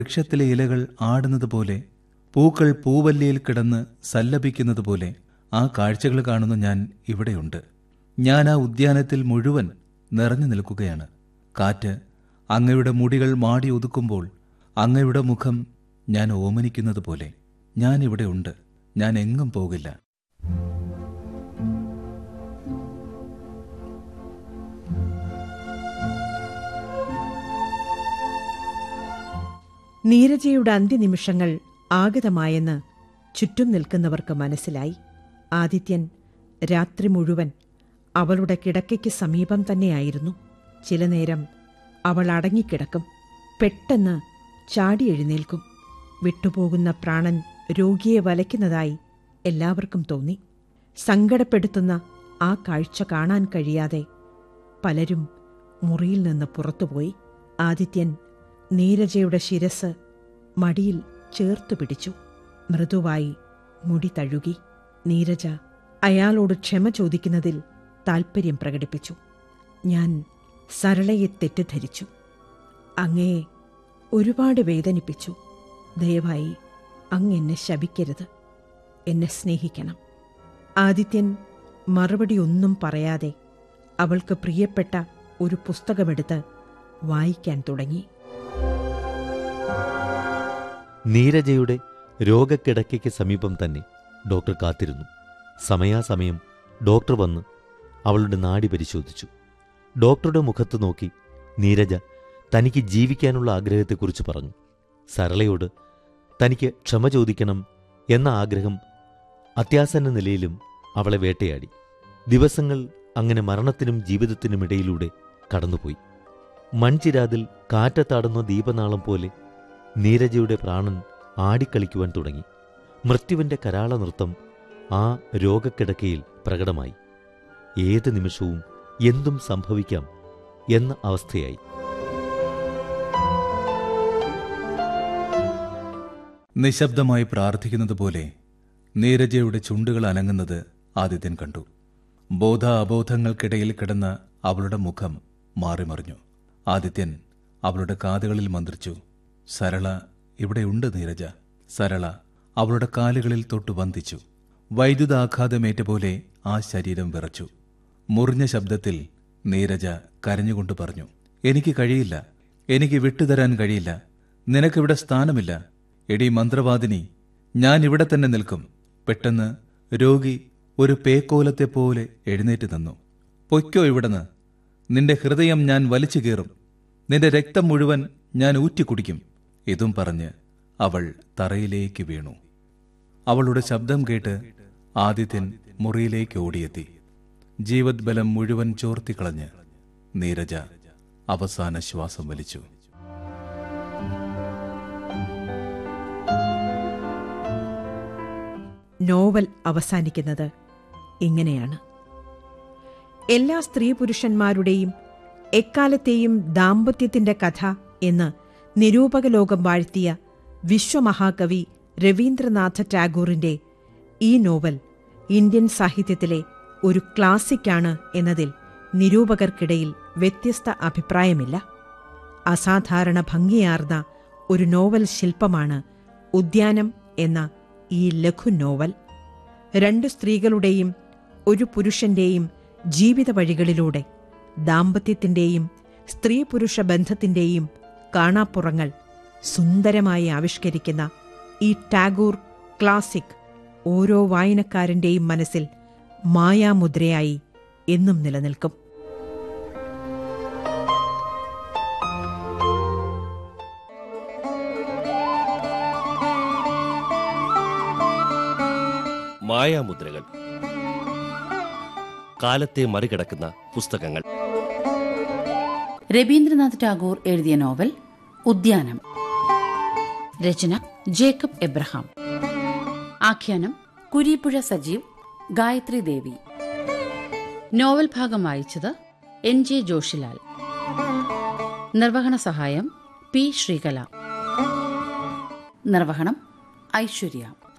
വൃക്ഷത്തിലെ ഇലകൾ ആടുന്നത് പോലെ പൂക്കൾ പൂവല്ലിയിൽ കിടന്ന് സല്ലപിക്കുന്നത് പോലെ ആ കാഴ്ചകൾ കാണുന്ന ഞാൻ ഇവിടെയുണ്ട് ഞാൻ ആ ഉദ്യാനത്തിൽ മുഴുവൻ നിറഞ്ഞു നിൽക്കുകയാണ് കാറ്റ് അങ്ങയുടെ മുടികൾ മാടി ഒതുക്കുമ്പോൾ അങ്ങയുടെ മുഖം ഞാൻ ഓമനിക്കുന്നത് പോലെ ഞാൻ ഇവിടെ ഉണ്ട് ഞാൻ എങ്ങും പോകില്ല നീരജയുടെ അന്ത്യനിമിഷങ്ങൾ ആഗതമായെന്ന് ചുറ്റും നിൽക്കുന്നവർക്ക് മനസ്സിലായി ആദിത്യൻ രാത്രി മുഴുവൻ അവളുടെ കിടക്കയ്ക്ക് സമീപം തന്നെയായിരുന്നു ചില നേരം അവൾ അടങ്ങിക്കിടക്കും പെട്ടെന്ന് ചാടി എഴുന്നേൽക്കും വിട്ടുപോകുന്ന പ്രാണൻ രോഗിയെ വലയ്ക്കുന്നതായി എല്ലാവർക്കും തോന്നി സങ്കടപ്പെടുത്തുന്ന ആ കാഴ്ച കാണാൻ കഴിയാതെ പലരും മുറിയിൽ നിന്ന് പുറത്തുപോയി ആദിത്യൻ നീരജയുടെ ശിരസ് മടിയിൽ ചേർത്തു പിടിച്ചു മൃദുവായി മുടി തഴുകി നീരജ അയാളോട് ക്ഷമ ചോദിക്കുന്നതിൽ താൽപ്പര്യം പ്രകടിപ്പിച്ചു ഞാൻ സരളയെ തെറ്റിദ്ധരിച്ചു അങ്ങയെ ഒരുപാട് വേദനിപ്പിച്ചു ദയവായി അങ്ങ് എന്നെ ശപിക്കരുത് എന്നെ സ്നേഹിക്കണം ആദിത്യൻ മറുപടി ഒന്നും പറയാതെ അവൾക്ക് പ്രിയപ്പെട്ട ഒരു പുസ്തകമെടുത്ത് വായിക്കാൻ തുടങ്ങി നീരജയുടെ രോഗക്കിടക്കയ്ക്ക് സമീപം തന്നെ ഡോക്ടർ കാത്തിരുന്നു സമയാസമയം ഡോക്ടർ വന്ന് അവളുടെ നാടി പരിശോധിച്ചു ഡോക്ടറുടെ മുഖത്ത് നോക്കി നീരജ തനിക്ക് ജീവിക്കാനുള്ള ആഗ്രഹത്തെക്കുറിച്ച് പറഞ്ഞു സരളയോട് തനിക്ക് ക്ഷമ ചോദിക്കണം എന്ന ആഗ്രഹം അത്യാസന്ന നിലയിലും അവളെ വേട്ടയാടി ദിവസങ്ങൾ അങ്ങനെ മരണത്തിനും ജീവിതത്തിനുമിടയിലൂടെ കടന്നുപോയി മൺചിരാതിൽ കാറ്റത്താടുന്ന ദീപനാളം പോലെ നീരജയുടെ പ്രാണൻ ആടിക്കളിക്കുവാൻ തുടങ്ങി മൃത്യുവിന്റെ കരാള നൃത്തം ആ രോഗക്കിടക്കയിൽ പ്രകടമായി ഏത് നിമിഷവും എന്തും സംഭവിക്കാം എന്ന അവസ്ഥയായി നിശബ്ദമായി പ്രാർത്ഥിക്കുന്നത് പോലെ നീരജയുടെ ചുണ്ടുകൾ അനങ്ങുന്നത് ആദിത്യൻ കണ്ടു ബോധ അബോധങ്ങൾക്കിടയിൽ കിടന്ന അവളുടെ മുഖം മാറിമറിഞ്ഞു ആദിത്യൻ അവളുടെ കാതുകളിൽ മന്ത്രിച്ചു സരള ഇവിടെയുണ്ട് നീരജ സരള അവളുടെ കാലുകളിൽ തൊട്ടു വന്ദിച്ചു വൈദ്യുതാഘാതമേറ്റ പോലെ ആ ശരീരം വിറച്ചു മുറിഞ്ഞ ശബ്ദത്തിൽ നീരജ കരഞ്ഞുകൊണ്ട് പറഞ്ഞു എനിക്ക് കഴിയില്ല എനിക്ക് വിട്ടുതരാൻ കഴിയില്ല നിനക്കിവിടെ സ്ഥാനമില്ല എടി മന്ത്രവാദിനി ഞാൻ ഇവിടെ തന്നെ നിൽക്കും പെട്ടെന്ന് രോഗി ഒരു പേക്കോലത്തെ പോലെ എഴുന്നേറ്റ് നിന്നു പൊയ്ക്കോ ഇവിടുന്ന് നിന്റെ ഹൃദയം ഞാൻ വലിച്ചു കീറും നിന്റെ രക്തം മുഴുവൻ ഞാൻ ഊറ്റിക്കുടിക്കും ഇതും പറഞ്ഞ് അവൾ തറയിലേക്ക് വീണു അവളുടെ ശബ്ദം കേട്ട് ആദിത്യൻ മുറിയിലേക്ക് ഓടിയെത്തി ജീവത് ബലം മുഴുവൻ ചോർത്തിക്കളഞ്ഞ് നീരജ അവസാന ശ്വാസം വലിച്ചു നോവൽ അവസാനിക്കുന്നത് ഇങ്ങനെയാണ് എല്ലാ സ്ത്രീ പുരുഷന്മാരുടെയും എക്കാലത്തെയും ദാമ്പത്യത്തിന്റെ കഥ എന്ന് നിരൂപക ലോകം വാഴ്ത്തിയ വിശ്വമഹാകവി രവീന്ദ്രനാഥ ടാഗോറിന്റെ ഈ നോവൽ ഇന്ത്യൻ സാഹിത്യത്തിലെ ഒരു ക്ലാസിക്കാണ് എന്നതിൽ നിരൂപകർക്കിടയിൽ വ്യത്യസ്ത അഭിപ്രായമില്ല അസാധാരണ ഭംഗിയാർന്ന ഒരു നോവൽ ശില്പമാണ് ഉദ്യാനം എന്ന ഈ ലഘു നോവൽ രണ്ട് സ്ത്രീകളുടെയും ഒരു പുരുഷന്റെയും ജീവിത വഴികളിലൂടെ ദാമ്പത്യത്തിന്റെയും സ്ത്രീ പുരുഷ ബന്ധത്തിന്റെയും കാണാപ്പുറങ്ങൾ സുന്ദരമായി ആവിഷ്കരിക്കുന്ന ഈ ടാഗോർ ക്ലാസിക് ഓരോ വായനക്കാരന്റെയും മനസ്സിൽ മായാമുദ്രയായി എന്നും നിലനിൽക്കും മായാമുദ്രകൾ കാലത്തെ മറികടക്കുന്ന പുസ്തകങ്ങൾ രവീന്ദ്രനാഥ് ടാഗോർ എഴുതിയ നോവൽ ഉദ്യാനം രചന ജേക്കബ് എബ്രഹാം ആഖ്യാനം കുരീപ്പുഴ സജീവ് ഗായത്രി ദേവി നോവൽ ഭാഗം വായിച്ചത് എൻ ജെ ജോഷിലാൽ നിർവഹണ സഹായം പി ശ്രീകല നിർവഹണം ഐശ്വര്യ